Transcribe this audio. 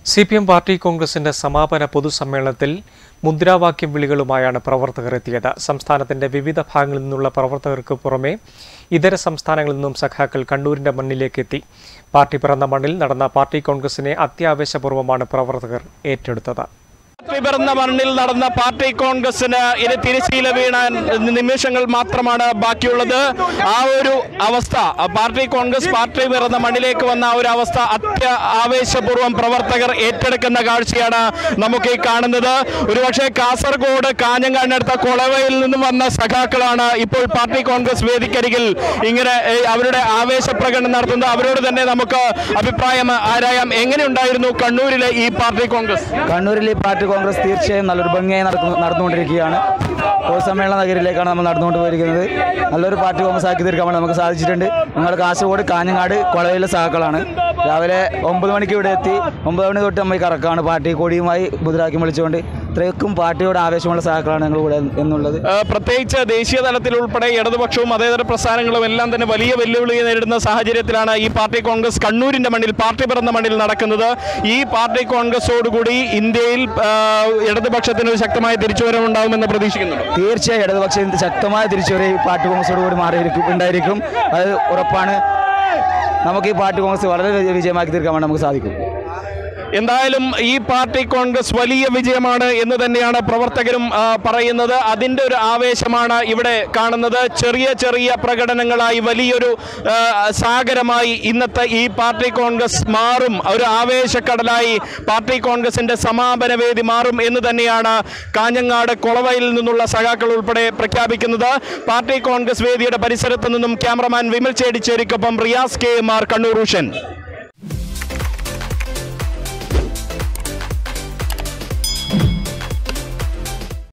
C P M party കോൺഗ്രസിന്റെ സമാപന പൊതുസമ്മേളനത്തിൽ മുദ്രാവാക്യം വിളികളുമായാണ് പ്രവർത്തകർ എത്തിയത് സംസ്ഥാനത്തിന്റെ വിവിധ ഭാഗങ്ങളിൽ നിന്നുള്ള പ്രവർത്തകർക്ക് പുറമെ ഇതര സംസ്ഥാനങ്ങളിൽ നിന്നും സഖാക്കൾ കണ്ണൂരിന്റെ മണ്ണിലേക്ക് എത്തി പാർട്ടി പിറന്ന മണ്ണിൽ നടന്ന പാർട്ടി കോൺഗ്രസിനെ അത്യാവേശപൂർവ്വമാണ് പ്രവർത്തകർ ഏറ്റെടുത്തത് പാർട്ടി പിറന്ന മണ്ണിൽ നടന്ന പാർട്ടി കോൺഗ്രസിന് ഇനി തിരശ്ശീല വീണാൻ നിമിഷങ്ങൾ മാത്രമാണ് ബാക്കിയുള്ളത് ആ ഒരു അവസ്ഥ ആ പാർട്ടി കോൺഗ്രസ് പാർട്ടി പിറന്ന മണ്ണിലേക്ക് വന്ന ആ ഒരു അവസ്ഥ അത്യ ആവേശപൂർവ്വം പ്രവർത്തകർ ഏറ്റെടുക്കുന്ന കാഴ്ചയാണ് നമുക്ക് ഈ കാണുന്നത് ഒരുപക്ഷെ കാസർഗോഡ് കാഞ്ഞങ്ങാടിനടുത്ത കൊളവയിൽ നിന്നും വന്ന സഖാക്കളാണ് ഇപ്പോൾ പാർട്ടി കോൺഗ്രസ് വേദിക്കരികിൽ ഇങ്ങനെ ഏ, അവരുടെ ആവേശ പ്രകടനം നടത്തുന്നത് അവരോട് തന്നെ നമുക്ക് അഭിപ്രായം ആരായാം എങ്ങനെയുണ്ടായിരുന്നു കണ്ണൂരിലെ ഈ പാർട്ടി കോൺഗ്രസ് കണ്ണൂരിലെ പാർട്ടി കോൺഗ്രസ് തീർച്ചയായും നല്ലൊരു ഭംഗിയായി നടക്കുന്നു നടന്നുകൊണ്ടിരിക്കുകയാണ് പൊതുസമ്മേളന നഗരിയിലേക്കാണ് നമ്മൾ നടന്നുകൊണ്ട് പോയിരിക്കുന്നത് നല്ലൊരു പാർട്ടി കോൺഗ്രസ് ആക്കി തീർക്കാൻ വേണ്ടി നമുക്ക് സാധിച്ചിട്ടുണ്ട് ഞങ്ങൾ കാസർഗോഡ് കാഞ്ഞങ്ങാട് കൊളവയിലെ സഹാക്കളാണ് രാവിലെ ഒമ്പത് മണിക്ക് ഇവിടെ എത്തി ഒമ്പത് മണി തൊട്ട് നമ്മൾ ഈ കറക്കാണ് പാർട്ടി കൊടിയുമായി മുദ്രാക്കി വിളിച്ചുകൊണ്ട് ഇത്രയ്ക്കും പാർട്ടിയോട് ആവേശമുള്ള സഹാക്കളാണ് ഞങ്ങൾ ഇവിടെ എന്നുള്ളത് ആ, പ്രത്യേകിച്ച് ദേശീയ തലത്തിൽ ഉൾപ്പെടെ ഇടതുപക്ഷവും മതേതര പ്രസ്ഥാനങ്ങളും എല്ലാം തന്നെ വലിയ വെല്ലുവിളി നേരിടുന്ന സാഹചര്യത്തിലാണ് ഈ പാർട്ടി കോൺഗ്രസ് കണ്ണൂരിന്റെ മണ്ണിൽ പാർട്ടി പിറന്ന മണ്ണിൽ നടക്കുന്നത് ഈ പാർട്ടി കോൺഗ്രസോടുകൂടി ഇന്ത്യയിൽ ആ, ഇടതുപക്ഷത്തിന് ഒരു ശക്തമായ തിരിച്ചുവരവുണ്ടാകുമെന്ന് പ്രതീക്ഷിക്കുന്നുണ്ട് തീർച്ചയായും ഇടതുപക്ഷം ശക്തമായ തിരിച്ചുവരെ ഈ പാർട്ടി കോൺഗ്രസോട് കൂടി മാറിയിരിക്കും ഉണ്ടായിരിക്കും അത് ഉറപ്പാണ് നമുക്ക് ഈ പാർട്ടി കോൺഗ്രസ് വളരെ വലിയ വിജയമാക്കി തീർക്കാൻ വേണ്ടി നമുക്ക് സാധിക്കും എന്തായാലും ഈ പാർട്ടി കോൺഗ്രസ് വലിയ വിജയമാണ് എന്ന് തന്നെയാണ് പ്രവർത്തകരും ആ, പറയുന്നത് അതിൻ്റെ ഒരു ആവേശമാണ് ഇവിടെ കാണുന്നത് ചെറിയ ചെറിയ പ്രകടനങ്ങളായി വലിയൊരു ആ, സാഗരമായി ഇന്നത്തെ ഈ പാർട്ടി കോൺഗ്രസ് മാറും ഒരു ആവേശക്കടലായി പാർട്ടി കോൺഗ്രസിന്റെ സമാപന വേദി മാറും എന്ന് തന്നെയാണ് കാഞ്ഞങ്ങാട് കൊളവയിൽ നിന്നുള്ള സഖാക്കൾ ഉൾപ്പെടെ പ്രഖ്യാപിക്കുന്നത് പാർട്ടി കോൺഗ്രസ് വേദിയുടെ പരിസരത്ത് നിന്നും ക്യാമറമാൻ വിമൽ ചേടിച്ചേരിക്കൊപ്പം Riyas K M R Kannur റൂഷൻ